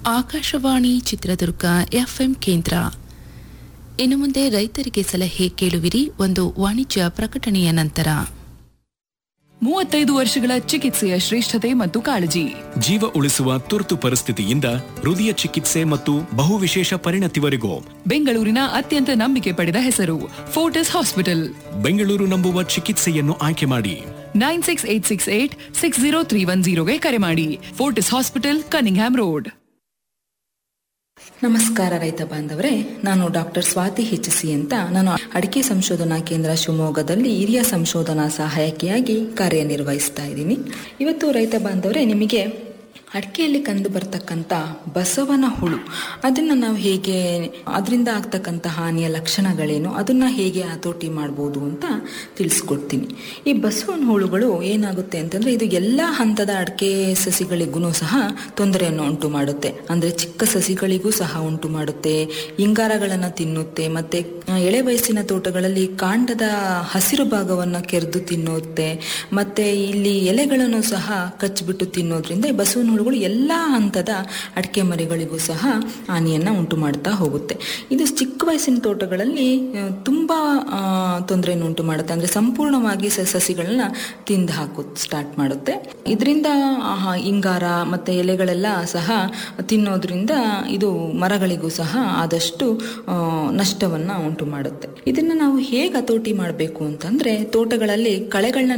Akashvani Chitradurga FM ಕೇಂದ್ರ ಇನ್ನು ಮುಂದೆ ರೈತರಿಗೆ ಸಲಹೆ ಕೇಳುವಿರಿ ಒಂದು ವಾಣಿಜ್ಯ ಪ್ರಕಟಣೆಯ ನಂತರ ಮೂವತ್ತೈದು ವರ್ಷಗಳ ಚಿಕಿತ್ಸೆಯ ಶ್ರೇಷ್ಠತೆ ಮತ್ತು ಕಾಳಜಿ ಜೀವ ಉಳಿಸುವ ತುರ್ತು ಪರಿಸ್ಥಿತಿಯಿಂದ ಹೃದಯ ಚಿಕಿತ್ಸೆ ಮತ್ತು ಬಹುವಿಶೇಷ ಪರಿಣತಿವರೆಗೂ ಬೆಂಗಳೂರಿನ ಅತ್ಯಂತ ನಂಬಿಕೆ ಪಡೆದ ಹೆಸರು ಫೋರ್ಟಿಸ್ ಹಾಸ್ಪಿಟಲ್ ಬೆಂಗಳೂರು ನಂಬುವ ಚಿಕಿತ್ಸೆಯನ್ನು ಆಯ್ಕೆ ಮಾಡಿ nine six eight six eight six zero three one ಜೀರೋಗೆ ಕರೆ ಮಾಡಿ ಫೋರ್ಟಿಸ್ ಹಾಸ್ಪಿಟಲ್ ಕನಿಂಗ್ಹ್ಯಾಮ್ ರೋಡ್ ನಮಸ್ಕಾರ ರೈತ ಬಾಂಧವರೇ ನಾನು ಡಾಕ್ಟರ್ ಸ್ವಾತಿ ಹೆಚ್ಸಿ ಅಂತ ನಾನು ಅಡಿಕೆ ಸಂಶೋಧನಾ ಕೇಂದ್ರ ಶಿವಮೊಗ್ಗದಲ್ಲಿ ಹಿರಿಯ ಸಂಶೋಧನಾ ಸಹಾಯಕಿಯಾಗಿ ಕಾರ್ಯನಿರ್ವಹಿಸ್ತಾ ಇದ್ದೀನಿ ಇವತ್ತು ರೈತ ಬಾಂಧವರೇ ನಿಮಗೆ ಅಡಿಕೆಯಲ್ಲಿ ಕಂಡು ಬರ್ತಕ್ಕಂಥ ಬಸವನ ಹುಳು ಅದನ್ನು ನಾವು ಹೇಗೆ ಅದರಿಂದ ಆಗ್ತಕ್ಕಂಥ ಹಾನಿಯ ಲಕ್ಷಣಗಳೇನು ಅದನ್ನು ಹೇಗೆ ಹತೋಟಿ ಮಾಡ್ಬೋದು ಅಂತ ತಿಳಿಸ್ಕೊಡ್ತೀನಿ ಈ ಬಸವನ ಹುಳುಗಳು ಏನಾಗುತ್ತೆ ಅಂತಂದರೆ ಇದು ಎಲ್ಲ ಹಂತದ ಅಡಿಕೆ ಸಸಿಗಳಿಗೂ ಸಹ ತೊಂದರೆಯನ್ನು ಉಂಟು ಮಾಡುತ್ತೆ ಅಂದರೆ ಚಿಕ್ಕ ಸಸಿಗಳಿಗೂ ಸಹ ಉಂಟು ಮಾಡುತ್ತೆ ಇಂಗಾರಗಳನ್ನು ತಿನ್ನುತ್ತೆ ಮತ್ತು ಎಳೆ ವಯಸ್ಸಿನ ತೋಟಗಳಲ್ಲಿ ಕಾಂಡದ ಹಸಿರು ಭಾಗವನ್ನು ಕೆರೆದು ತಿನ್ನುತ್ತೆ ಮತ್ತು ಇಲ್ಲಿ ಎಲೆಗಳನ್ನು ಸಹ ಕಚ್ಚಿಬಿಟ್ಟು ತಿನ್ನೋದ್ರಿಂದ ಈ ಬಸವನ ಹುಳುಗಳು ಎಲ್ಲ ಹಂತದ ಅಡಿಕೆ ಮರಿಗಳಿಗೂ ಸಹ ಹಾನಿಯನ್ನು ಉಂಟು ಮಾಡ್ತಾ ಹೋಗುತ್ತೆ ಇದು ಚಿಕ್ಕ ವಯಸ್ಸಿನ ತೋಟಗಳಲ್ಲಿ ಆ, ತುಂಬ ತೊಂದರೆಯನ್ನು ಉಂಟು ಮಾಡುತ್ತೆ ಅಂದರೆ ಸಂಪೂರ್ಣವಾಗಿ ಸ- ಸಸಿಗಳನ್ನ ತಿಂದು ಹಾಕೋ ಸ್ಟಾರ್ಟ್ ಮಾಡುತ್ತೆ ಇದರಿಂದ ಇಂಗಾರ ಮತ್ತು ಎಲೆಗಳೆಲ್ಲ ಸಹ ತಿನ್ನೋದ್ರಿಂದ ಇದು ಮರಗಳಿಗೂ ಸಹ ಆದಷ್ಟು ಆ, ನಷ್ಟವನ್ನ ಉಂಟು ಮಾಡುತ್ತೆ ಇದನ್ನು ನಾವು ಹೇಗೆ ಹತೋಟಿ ಮಾಡಬೇಕು ಅಂತಂದರೆ ತೋಟಗಳಲ್ಲಿ ಕಳೆಗಳನ್ನ